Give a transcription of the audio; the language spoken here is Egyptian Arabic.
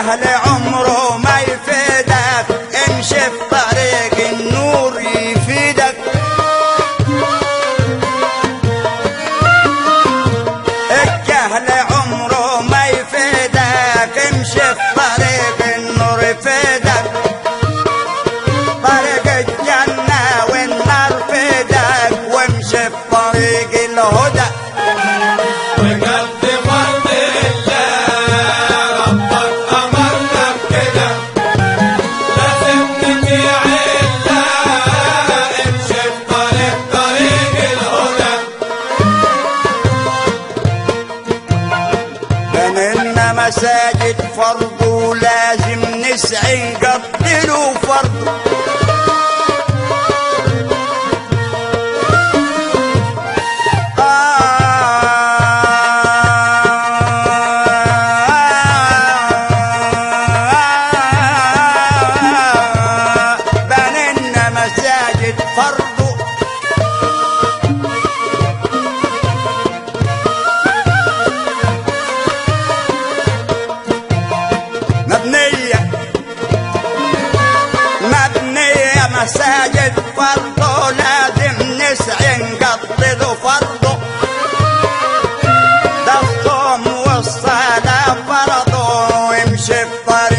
الجهل عمره ما يفيدك امشي في طريق النور يفيدك الجهل عمره ما يفيدك امشي في طريق النور يفيدك طريق الجنة والنار فيدك وامشي في طريق الهدى بجد فرض الله ربك أمرنا بكده لازم نطيع الله امشي في طريق طريق الهدى بنينا مساجد فرض ولازم نسعى نقدروا فرض بنينا مساجد فرض مبنية مبنية مساجد فرضه لازم نسعى نقضي فرضه ده الصوم والصلاة فرضه وامشي في طريق